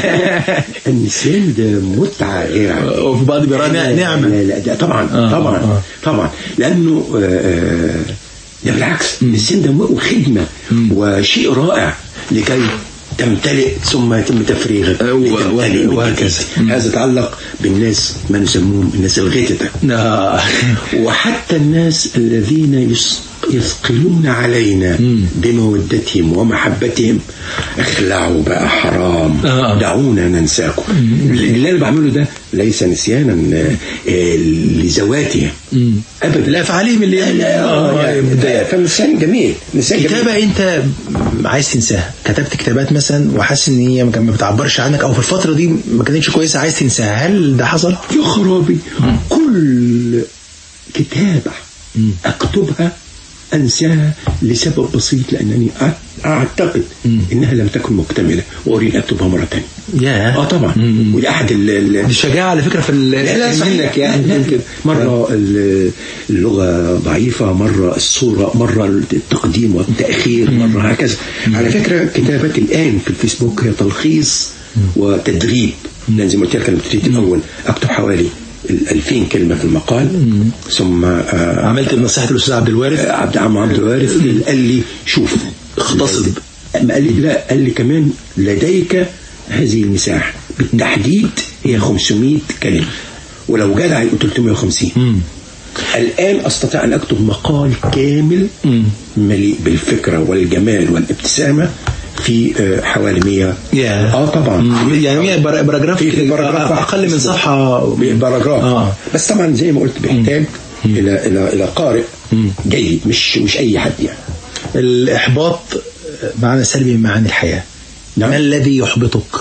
النسيان ده متعة غير عادية
وفي بعض بيراها
لا،
نعمة
لا لا ده طبعا
آه،
طبعا
آه.
طبعا لانه آه، آه، ده بالعكس السن ده م- خدمه وشيء رائع لكي تمتلئ ثم يتم تفريغك
آه، و-
لتمتلئ
و-
من
وهكذا.
جديد. هذا يتعلق بالناس ما نسموهم الناس الغتتة
آه.
وحتى الناس الذين يس- يثقلون علينا بمودتهم ومحبتهم اخلعوا بقى حرام
آه.
دعونا ننساكم اللي انا بعمله ده ليس نسيانا آه، آه، لذواتهم ابدا
لأفعالهم اللي
لا لا
آه،
آه، ده فالنسيان جميل نسيان جميل.
كتابة انت عايز تنساها كتبت كتابات مثلا وحاسس ان هي ما بتعبرش عنك او في الفترة دي ما كانتش كويسة عايز تنساها هل ده حصل؟
يا خرابي كل كتابة أكتبها أنساها لسبب بسيط لأنني أع- أعتقد إنها لم تكن مكتملة وأريد أكتبها مرة ثانية
ياه
آه طبعا ودي أحد ال- ال-
دي شجاعة على فكرة في ال-
لا لا صحيح.
منك يعني
لا، لا.
يمكن.
مرة ال- اللغة ضعيفة مرة الصورة مرة التقديم والتأخير مرة هكذا على فكرة كتابتي الآن في الفيسبوك هي تلخيص وتدريب لأن زي ما قلت لك أنا ابتديت الأول أكتب حوالي ال 2000 كلمة في المقال ثم آه،
عملت بنصيحة الأستاذ عبد الوارث
آه، عبد عم عبد الوارث قال لي شوف
اختصب.
ما قال لي لا قال لي كمان لديك هذه المساحة بالتحديد هي 500 كلمة ولو جدع يبقى 350 الآن أستطيع أن أكتب مقال كامل مليء بالفكرة والجمال والابتسامة في آه، حوالي 100
ياه.
اه طبعا
يعني مية بر- باراجراف
في في باراجراف
أقل من صفحة
باراجراف
آه.
بس طبعا زي ما قلت بيحتاج الى الى الى قارئ جيد مش مش اي حد يعني
الإحباط معنى سلبي من معاني الحياة
نعم.
ما الذي يحبطك؟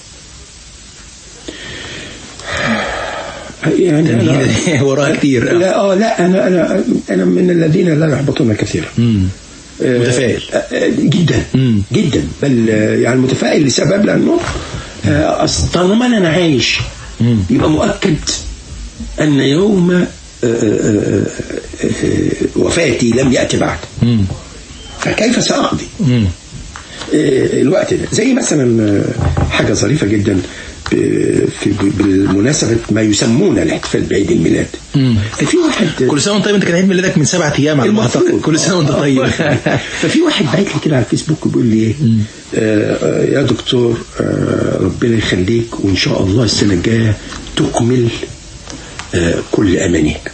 يعني
يعني وراها كتير
لا اه لا انا انا انا من الذين لا يحبطون كثيرا آه،
متفائل.
آه، آه، جدا
مم.
جدا بل آه، يعني متفائل لسبب لانه آه، أصل طالما انا عايش يبقى مؤكد ان يوم آه، آه، آه، آه، وفاتي لم ياتي بعد فكيف ساقضي
مم.
آه، الوقت ده زي مثلا آه، حاجة ظريفة جدا ب- في بالمناسبة ما يسمون الاحتفال بعيد الميلاد ففي واحد
كل سنة وانت طيب انت كان عيد ميلادك من سبعة أيام على ما
المفروض.
أعتقد كل سنة وانت طيب
ففي واحد بعت لي كده على الفيسبوك بيقول لي ايه آه آه، يا دكتور آه ربنا يخليك وان شاء الله السنه الجايه تكمل آه كل امانيك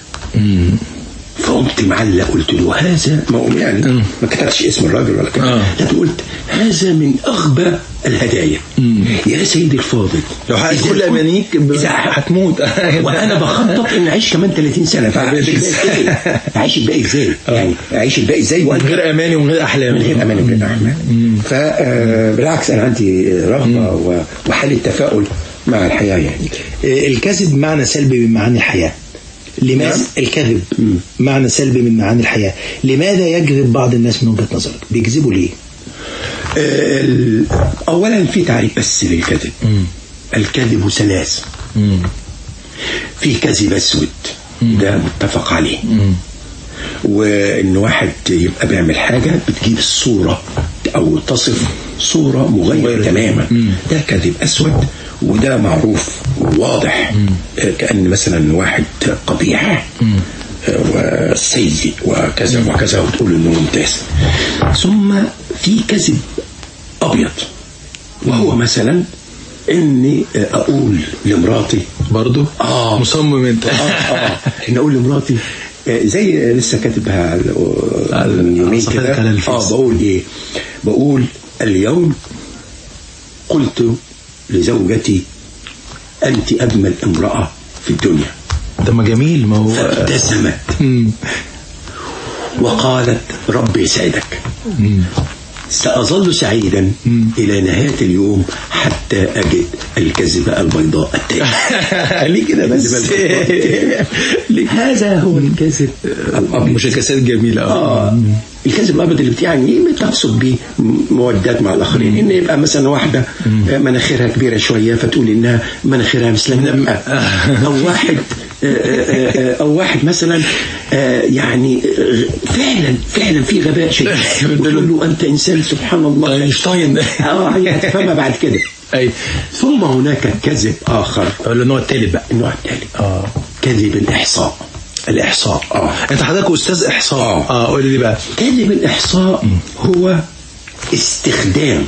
فقمت معلق قلت له هذا ما قوم يعني ما كتبتش اسم الراجل ولا كده
آه.
لكن قلت هذا من اغبى الهدايا يا سيدي الفاضل
لو حققت
إذا
كل
كنت-
أمانيك ب-
إذا
هتموت
وانا بخطط ان اعيش كمان 30 سنه فاعيش الباقي ازاي؟ اعيش الباقي ازاي؟ يعني اعيش الباقي ازاي
من
وأنا
غير أماني ومن غير أحلام
من غير امان ومن غير احلام فبالعكس انا عندي رغبه و- وحاله تفاؤل مع الحياه يعني
الكذب معنى سلبي من معاني الحياة لماذا
نعم.
الكذب معنى سلبي من معاني الحياة لماذا يكذب بعض الناس من وجهة نظرك بيكذبوا ليه
آه، ال- اولا في تعريف بس للكذب الكذب ثلاث في كذب اسود ده متفق عليه وان واحد يبقى بيعمل حاجه بتجيب الصوره او تصف صوره مغايره تماما ده كذب اسود وده معروف وواضح آه، كان مثلا واحد قبيح آه، وسيء وكذا وكذا وتقول انه ممتاز ثم في كذب ابيض وهو مثلا اني آه، اقول لمراتي
برضو
آه.
مصمم انت
اه اه ان اقول لمراتي آه، زي لسه كاتبها على-
على-
من يومين
على صفحتك
كده
على الفيس.
اه بقول ايه بقول اليوم قلت لزوجتي انت اجمل امراه في الدنيا
ده ما جميل ما هو
فابتسمت
مم.
وقالت رب يسعدك سأظل سعيدا إلى نهاية اليوم حتى أجد الكذبة البيضاء التالية
ليه كده بس
هذا هو الكذب الأبيض
مشاكسات جميلة
آه الكذب الابيض اللي بتعني بتقصد بيه مودات مع الاخرين ان يبقى مثلا واحده مناخيرها كبيره شويه فتقول انها مناخيرها مثل النمله او واحد آه، آه، آه، او واحد مثلا آه، يعني آه، فعلا فعلا في غباء شديد وتقول له انت انسان سبحان الله
اينشتاين
اه هي هتفهمها بعد كده
اي
ثم هناك كذب اخر
ولا النوع التالت بقى
النوع الثالث
اه
كذب الاحصاء
الاحصاء
آه.
انت حضرتك استاذ احصاء
آه.
اه قول لي بقى
كذب الإحصاء هو استخدام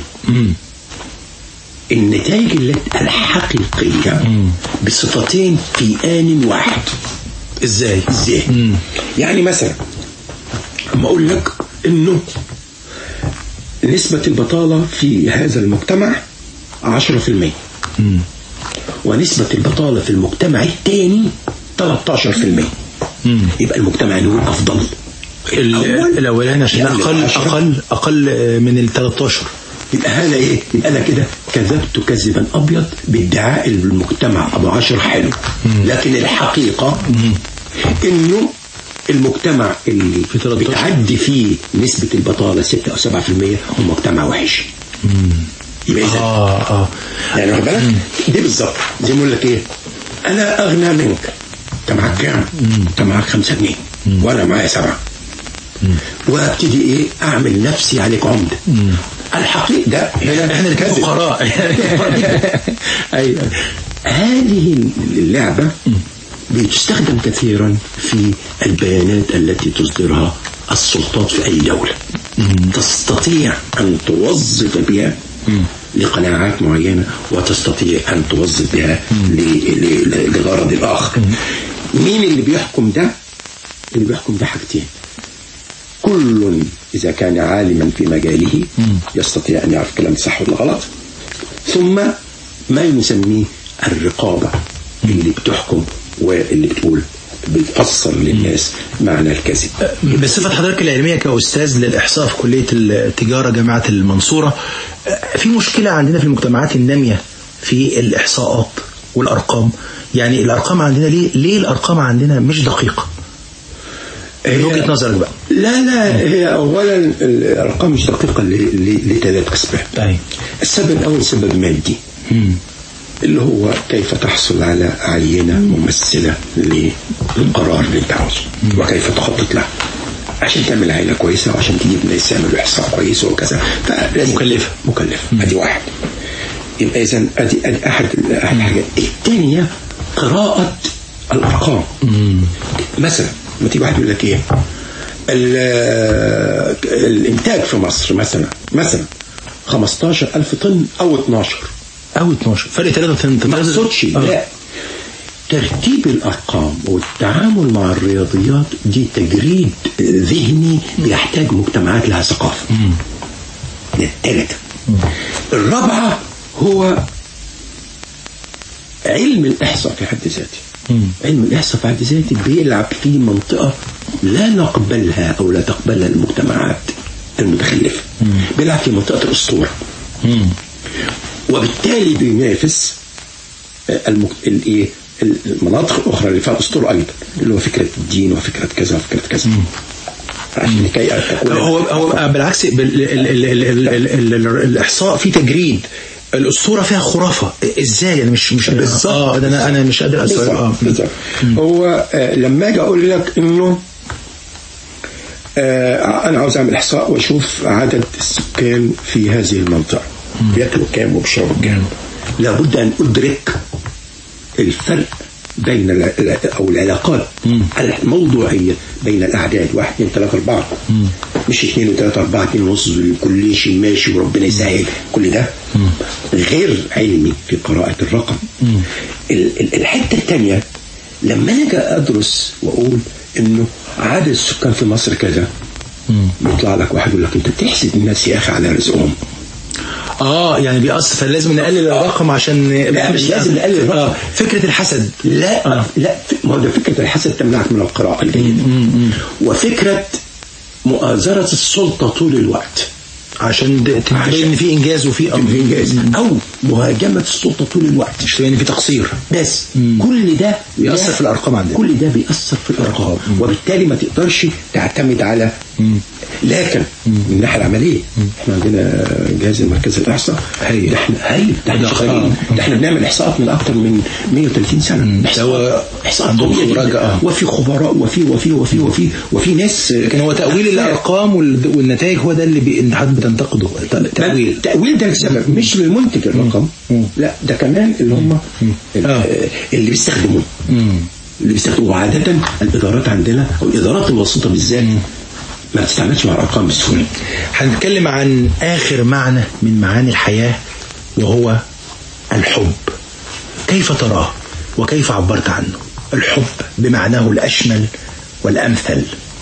النتائج التي الحقيقية بصفتين في آن واحد
ازاي
ازاي يعني مثلا اما اقول لك انه نسبة البطالة في هذا المجتمع 10% ونسبة البطالة في المجتمع الثاني 13% يبقى المجتمع اللي هو الافضل
ال- الاولاني عشان
يعني
اقل
العشرة.
اقل اقل آه، من ال 13
يبقى هذا ايه يبقى انا كده كذبت كذبا ابيض بادعاء المجتمع ابو عشر حلو لكن الحقيقه انه المجتمع اللي
في 13.
بتعدي فيه نسبه البطاله 6 او 7% هو مجتمع وحش يبقى اذا
اه اه
يعني واخد بالك دي بالظبط زي ما اقول لك ايه انا اغنى منك انت معاك كام؟ انت معاك 5 جنيه وانا معايا سبعه وابتدي ايه اعمل نفسي عليك عمده الحقيقه ده هنا
احنا اللي
كذب.
فقراء
ايوه هذه اللعبه بتستخدم كثيرا في البيانات التي تصدرها السلطات في اي دوله تستطيع ان توظف بها لقناعات معينه وتستطيع ان توظف بها ل- ل- ل- لغرض اخر مين اللي بيحكم ده اللي بيحكم ده حاجتين كل إذا كان عالما في مجاله يستطيع أن يعرف الكلام صح ولا غلط ثم ما نسميه الرقابة اللي بتحكم واللي بتقول بتفسر للناس معنى الكذب
بصفة حضرتك العلمية كأستاذ للإحصاء في كلية التجارة جامعة المنصورة آه، في مشكلة عندنا في المجتمعات النامية في الإحصاءات والأرقام يعني الأرقام عندنا ليه ليه الأرقام عندنا مش دقيقة من وجهة نظرك بقى
لا لا هي أولا الأرقام مش دقيقة ل- ل- لثلاث أسباب
أي
السبب الأول سبب مادي اللي هو كيف تحصل على عينة ممثلة للقرار اللي انت عاوزه وكيف تخطط له عشان تعمل عينة كويسة وعشان تجيب ناس يعملوا إحصاء كويس وكذا فلازم
مكلفة.
مكلفة ادي واحد يبقى إذا ادي ادي أحد أحد الحاجات الثانية قراءة الأرقام مثلا لما تيجي واحد يقول لك إيه ال- الإنتاج في مصر مثلا مثلا 15000 طن أو 12
أو 12 فرق 3
ما اقصدش لا ترتيب الارقام والتعامل مع الرياضيات دي تجريد ذهني بيحتاج مجتمعات لها ثقافه ده الثالثه الرابعه هو علم الاحصاء في حد ذاته علم الاحصاء في حد ذاته بيلعب في منطقه لا نقبلها او لا تقبلها المجتمعات المتخلفه بيلعب في منطقه الاسطوره وبالتالي بينافس المك... الايه المناطق الاخرى اللي فيها الاسطوره ايضا اللي هو فكره الدين وفكره كذا وفكره كذا عشان لكي تكون
هو هو بالعكس بال- ال- ال- ال- ال- ال- ال- الإحصاء فيه تجريد الأسطورة فيها خرافة إزاي أنا مش مش
بالظبط.
اه ده أنا أنا مش قادر أستوعب اه
بالظبط بالظبط. هو آه، لما اجي اقول لك انه آه، انا عاوز اعمل احصاء واشوف عدد السكان في هذه المنطقه بياكلوا كام وبيشربوا كام لابد ان ادرك الفرق بين الع- الع- او العلاقات الموضوعيه بين الاعداد واحد اثنين ثلاثه اربعه مش اثنين وثلاثه اربعه اثنين ونص كل شيء ماشي وربنا يسهل كل ده غير علمي في قراءه الرقم ال- ال- الحته الثانيه لما انا اجي ادرس واقول انه عدد السكان في مصر كذا يطلع لك واحد يقول لك انت بتحسد الناس يا اخي على رزقهم
اه يعني بيأثر فلازم نقلل الرقم عشان
لا، مش لازم نقلل الرقم.
آه فكرة الحسد
لا
آه.
لا ف- ما هو ده فكره الحسد تمنعك من القراءه الجيده وفكره مؤازره السلطه طول الوقت
عشان د- تبين ان في انجاز وفي
في انجاز او مهاجمة السلطة طول الوقت
مش يعني في تقصير
بس كل ده
بيأثر في الأرقام عندنا.
كل ده بيأثر في الأرقام وبالتالي ما تقدرش تعتمد على لكن من الناحية العملية احنا عندنا جهاز المركز الإحصاء
هايل.
ده احنا هايل ده احنا
ده
شغالين
آه.
ده احنا بنعمل إحصاءات من أكتر من 130 سنة
ده هو
إحصاءات إحصاءات
عندهم
قوية
خبراء
جدا.
آه.
وفي خبراء وفي وفي وفي وفي وفي ناس
لكن هو تأويل الأرقام وال- والنتائج هو ده اللي بي- انت حضرتك بتنتقده تأويل
تأويل تأويل ده السبب مش للمنتج الرقم لا ده كمان اللي هم ال-
آه.
اللي بيستخدموه اللي بيستخدموه عادة الإدارات عندنا أو الإدارات الوسيطة بالذات ما بتستعملش مع الأرقام بسهولة
هنتكلم عن آخر معنى من معاني الحياة وهو الحب كيف تراه وكيف عبرت عنه الحب بمعناه الأشمل والأمثل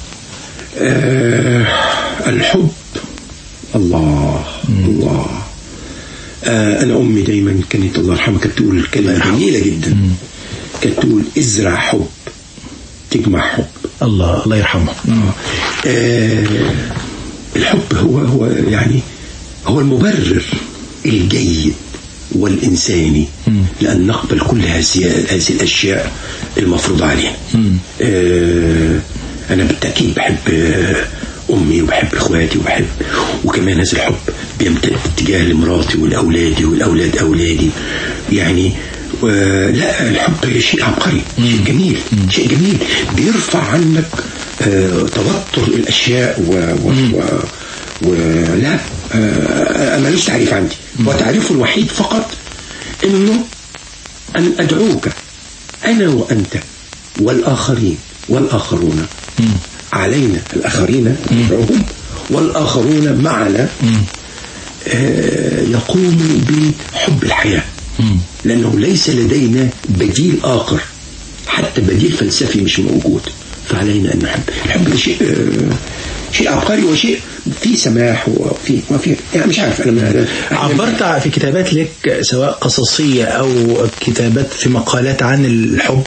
آه الحب الله الله آه أنا أمي دايما كانت الله يرحمها كانت تقول كلمة جميلة جدا كانت تقول ازرع حب تجمع حب
الله الله يرحمه
آه الحب هو هو يعني هو المبرر الجيد والإنساني لأن نقبل كل هذه هذه الأشياء المفروضة علينا آه أنا بالتأكيد بحب آه، أمي وبحب إخواتي وبحب وكمان هذا الحب بيمتد اتجاه لمراتي ولأولادي والأولاد أولادي يعني آه، لا الحب شيء عبقري شيء جميل شيء جميل بيرفع عنك آه، توتر الأشياء و, و, و ولا آه، ماليش تعريف عندي وتعريفه الوحيد فقط انه ان ادعوك انا وانت والاخرين والاخرون علينا الاخرين ندعوهم والاخرون معنا آه، يقوموا بحب الحياه لانه ليس لدينا بديل اخر حتى بديل فلسفي مش موجود فعلينا ان نحب الحب ده شيء آه، شيء عبقري وشيء فيه سماح وفيه وفيه يعني مش عارف انا ما-
عبرت في كتابات لك سواء قصصية أو كتابات في مقالات عن الحب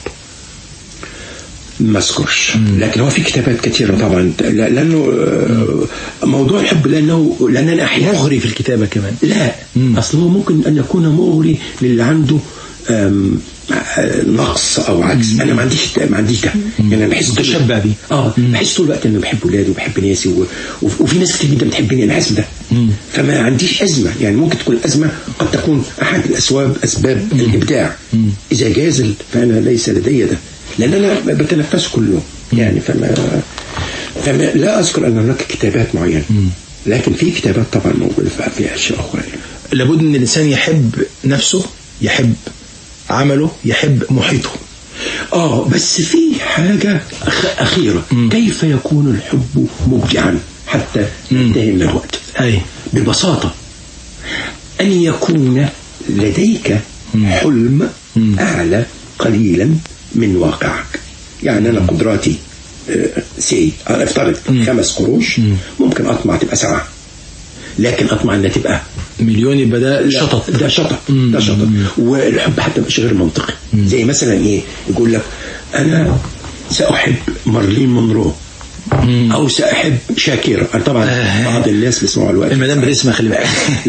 ما اذكرش لكن هو في كتابات كثيره طبعا لا- لانه آه، موضوع الحب لانه لان انا احيانا
مغري في الكتابة كمان
لا اصل هو ممكن ان يكون مغري للي عنده آم، آه، نقص او عجز انا ما عنديش ما عنديش ده يعني انا بحس طول-
متشبع بيه.
اه بحس طول الوقت ان بحب ولادي وبحب ناسي و... وف- وفي ناس كتير جدا بتحبني انا حاسس بده فما عنديش ازمه يعني ممكن تكون الازمه قد تكون احد الاسباب اسباب الابداع اذا جاز ال- فانا ليس لدي ده لان انا بتنفسه كل يوم يعني فما فما لا اذكر ان هناك كتابات معينه لكن في كتابات طبعا موجوده فيها- فيها اشياء اخرى يعني.
لابد ان الانسان يحب نفسه يحب عمله يحب محيطه
اه بس في حاجة أخ... أخيرة كيف يكون الحب مبدعا حتى ينتهي من الوقت
اي
ببساطة أن يكون لديك حلم أعلى قليلا من واقعك يعني أنا قدراتي آه، سي أنا افترض خمس قروش ممكن أطمع تبقى سبعة لكن أطمع أنها تبقى
مليون يبقى ده شطط
ده شطط ده شطط والحب حتى مش غير منطقي زي مثلا ايه يقول لك انا ساحب مارلين مونرو او ساحب شاكيرا أنا طبعا
آه.
بعض الناس بيسمعوا الوقت
المدام باسمها خلي بالك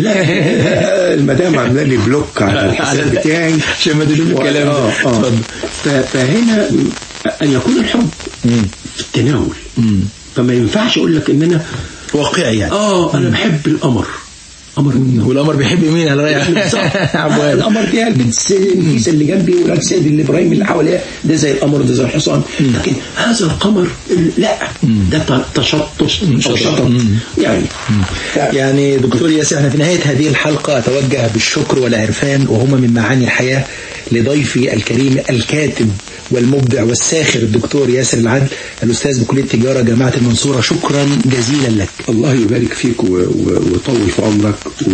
لا المدام عامله لي بلوك على الحساب بتاعي
عشان ما تقولوا الكلام ده.
آه، آه.
اتفضل.
ف- فهنا ان يكون الحب في التناول فما ينفعش اقول لك ان انا
واقعي يعني
اه انا بحب القمر قمر مين هو؟
والقمر بيحب مين انا رايح عبوان
القمر ده البنت الكيسه اللي جنبي ولاد سيد اللي ابراهيم اللي حواليها ده زي القمر ده زي الحصان لكن هذا القمر لا ده ت- تشطط او شطط يعني
يعني دكتور ياسر احنا في نهاية هذه الحلقة أتوجه بالشكر والعرفان وهما من معاني الحياة لضيفي الكريم الكاتب والمبدع والساخر الدكتور ياسر العدل الأستاذ بكلية التجارة جامعة المنصورة شكرا جزيلا لك
الله يبارك فيك و- و- ويطول في عمرك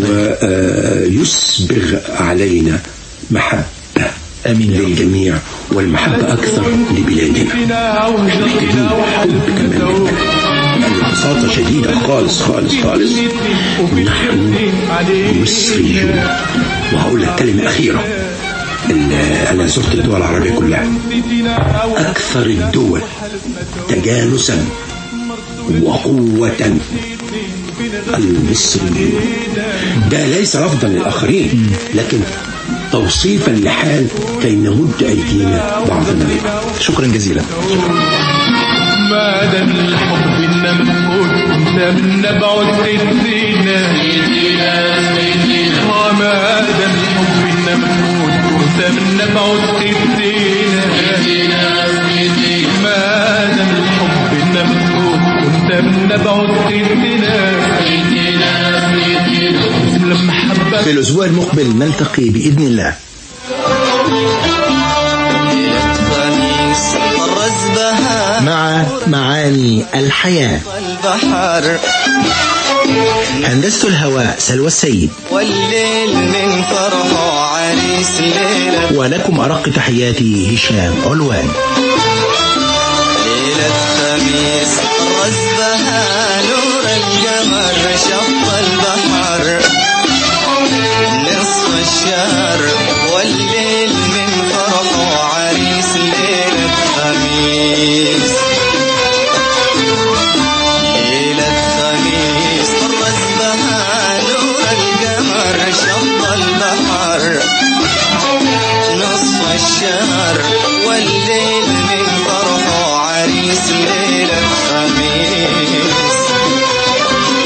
ويسبغ علينا محبة
آمين يا رب.
للجميع والمحبة أكثر لبلادنا محتاجين حب كمان منك يعني ببساطة شديدة خالص خالص خالص نحن مصريون وهقول لك كلمة أخيرة ال- أنا زرت الدول العربية كلها أكثر الدول تجانسا وقوة المصريين ده ليس رفضا للآخرين لكن توصيفا لحال كي نمد أيدينا بعضنا لبعض
شكرا جزيلا
ما دام الحب النموت كنت من نبعد سيدنا وما دام الحب النموت كنت من نبعد سيدنا ما دام الحب النموت كنت من نبعد سيدنا لما حبك
في الأسبوع المقبل نلتقي بإذن الله
خميس طرز بهاء
مع معاني الحياة
البحر
هندسة الهواء سلوى السيد
والليل من فرحه عريس ليلة
ولكم أرق تحياتي هشام علوان
ليلة خميس